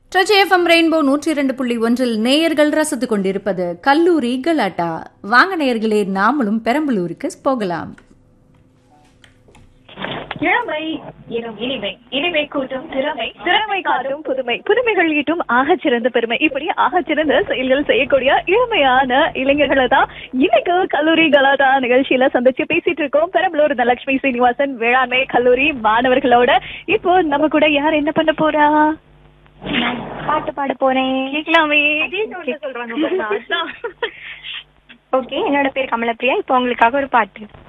ட்ரஜ் FM rainbow நூற்றி இரண்டு புள்ளி ஒன்றில் நேயர்கள் ரசித்துக் கொண்டிருப்பது கல்லூரி கலாட்டா வாங்க நேயர்களே நாமளும் பெரம்பலூருக்கு போகலாம் இளமை எனும் இனிமை இனிமை கூட்டும் திறமை திறமை காட்டும் புதுமை புதுமைகள் ஈட்டும் ஆகச் சிறந்த பெருமை இப்படி ஆகச் சிறந்த செயல்கள் செய்யக்கூடிய இளமையான இளைஞர்களை தான் இன்னைக்கு கல்லூரி கலாட்டா நிகழ்ச்சியில சந்திச்சு பேசிட்டு இருக்கோம் பெரம்பலூர் தனலட்சுமி சீனிவாசன் வேளாண்மை கல்லூரி மாணவர்களோட இப்போ நம்ம கூட யார் என்ன பண்ண போறா பாட்டு பாட போறேன் கேட்கலாமே சொல்றாங்க ஓகே என்னோட பேர் கமலப்பிரியா இப்போ உங்களுக்காக ஒரு பாட்டு